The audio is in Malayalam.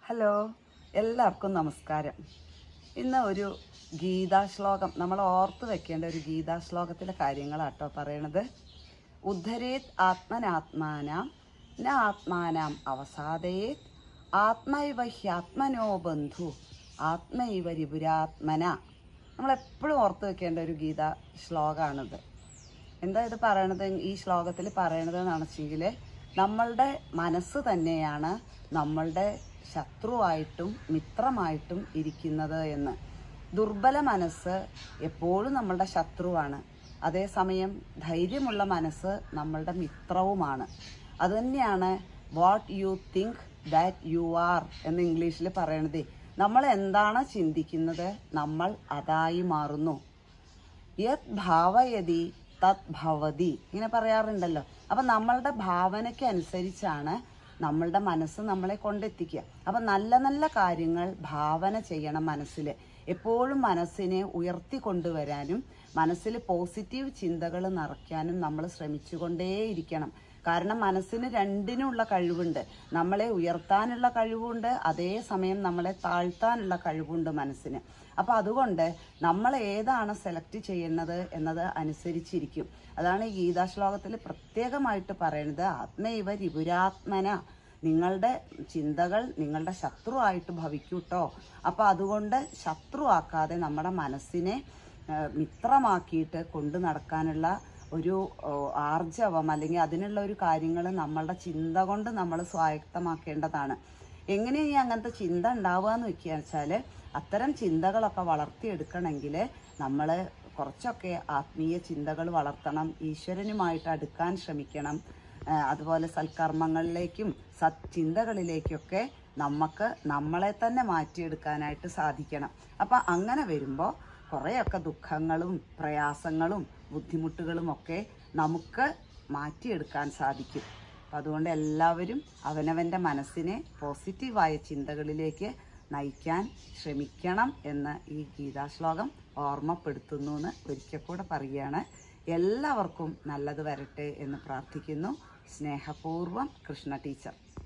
ഹലോ എല്ലാവർക്കും നമസ്കാരം ഇന്ന് ഒരു ഗീതാശ്ലോകം നമ്മൾ ഓർത്ത് വെക്കേണ്ട ഒരു ഗീതാശ്ലോകത്തിലെ കാര്യങ്ങളാട്ടോ പറയണത് ഉദ്ധരേത് ആത്മനാത്മാനാം ന ആത്മാനാം അവസാദയേത് ആത്മൈവ ഹ്യാത്മനോ ബന്ധു ആത്മൈവ രിപുരാത്മന നമ്മളെപ്പോഴും ഓർത്ത് വെക്കേണ്ട ഒരു ഗീതാ ശ്ലോകമാണിത് എന്താ ഇത് പറയണത് ഈ ശ്ലോകത്തിൽ പറയണത് എന്ന് വെച്ചെങ്കിൽ നമ്മളുടെ മനസ്സ് തന്നെയാണ് നമ്മളുടെ ശത്രുവായിട്ടും മിത്രമായിട്ടും ഇരിക്കുന്നത് എന്ന് ദുർബല മനസ്സ് എപ്പോഴും നമ്മളുടെ ശത്രുവാണ് അതേസമയം ധൈര്യമുള്ള മനസ്സ് നമ്മളുടെ മിത്രവുമാണ് അതുതന്നെയാണ് what you think that you are എന്ന് ഇംഗ്ലീഷിൽ പറയണത് നമ്മൾ എന്താണ് ചിന്തിക്കുന്നത് നമ്മൾ അതായി മാറുന്നു യത് ഭാവയതി തത് ഭവതി ഇങ്ങനെ പറയാറുണ്ടല്ലോ അപ്പൊ നമ്മളുടെ ഭാവനയ്ക്ക് അനുസരിച്ചാണ് നമ്മളുടെ മനസ്സ് നമ്മളെ കൊണ്ടെത്തിക്കുക അപ്പൊ നല്ല നല്ല കാര്യങ്ങൾ ഭാവന ചെയ്യണം മനസ്സിൽ എപ്പോഴും മനസ്സിനെ ഉയർത്തി കൊണ്ടുവരാനും മനസ്സിൽ പോസിറ്റീവ് ചിന്തകൾ നിറയ്ക്കാനും നമ്മൾ ശ്രമിച്ചുകൊണ്ടേയിരിക്കണം കാരണം മനസ്സിന് രണ്ടിനുള്ള കഴിവുണ്ട് നമ്മളെ ഉയർത്താനുള്ള കഴിവുണ്ട് അതേസമയം നമ്മളെ താഴ്ത്താനുള്ള കഴിവുണ്ട് മനസ്സിന് അപ്പൊ അതുകൊണ്ട് നമ്മൾ ഏതാണ് സെലക്ട് ചെയ്യുന്നത് എന്നത് അനുസരിച്ചിരിക്കും അതാണ് ഈ ഗീതാശ്ലോകത്തിൽ പ്രത്യേകമായിട്ട് പറയുന്നത് ആത്മൈവ രിപുരാത്മന നിങ്ങളുടെ ചിന്തകൾ നിങ്ങളുടെ ശത്രുവായിട്ട് ഭവിക്കൂട്ടോ അപ്പൊ അതുകൊണ്ട് ശത്രുവാക്കാതെ നമ്മുടെ മനസ്സിനെ ആ, മിത്രമാക്കിയിട്ട് കൊണ്ടു നടക്കാനുള്ള ഒരു ഓ, ആർജവം അല്ലെങ്കിൽ അതിനുള്ള ഒരു കാര്യങ്ങൾ നമ്മളുടെ ചിന്ത കൊണ്ട് നമ്മൾ സ്വായത്തമാക്കേണ്ടതാണ് എങ്ങനെയാണ് ഈ അങ്ങനത്തെ ചിന്ത ഉണ്ടാവുക എന്ന് വെക്കുക വെച്ചാൽ അത്തരം ചിന്തകളൊക്കെ വളർത്തിയെടുക്കണമെങ്കിൽ നമ്മൾ കുറച്ചൊക്കെ ആത്മീയ ചിന്തകൾ വളർത്തണം ഈശ്വരനുമായിട്ട് അടുക്കാൻ ശ്രമിക്കണം ആ, അതുപോലെ സൽക്കർമ്മങ്ങളിലേക്കും സത്ചിന്തകളിലേക്കൊക്കെ നമുക്ക് നമ്മളെ തന്നെ മാറ്റിയെടുക്കാനായിട്ട് സാധിക്കണം അപ്പം അങ്ങനെ വരുമ്പോൾ കുറേയൊക്കെ ദുഃഖങ്ങളും പ്രയാസങ്ങളും ബുദ്ധിമുട്ടുകളും ഒക്കെ നമുക്ക് മാറ്റിയെടുക്കാൻ സാധിക്കും അപ്പം അതുകൊണ്ട് എല്ലാവരും അവനവൻ്റെ മനസ്സിനെ പോസിറ്റീവായ ചിന്തകളിലേക്ക് നയിക്കാൻ ശ്രമിക്കണം എന്ന് ഈ ഗീതാശ്ലോകം ഓർമ്മപ്പെടുത്തുന്നു എന്ന് ഒരിക്കൽ കൂടെ പറയുകയാണ് എല്ലാവർക്കും നല്ലത് വരട്ടെ എന്ന് പ്രാർത്ഥിക്കുന്നു സ്നേഹപൂർവ്വം കൃഷ്ണ ടീച്ചർ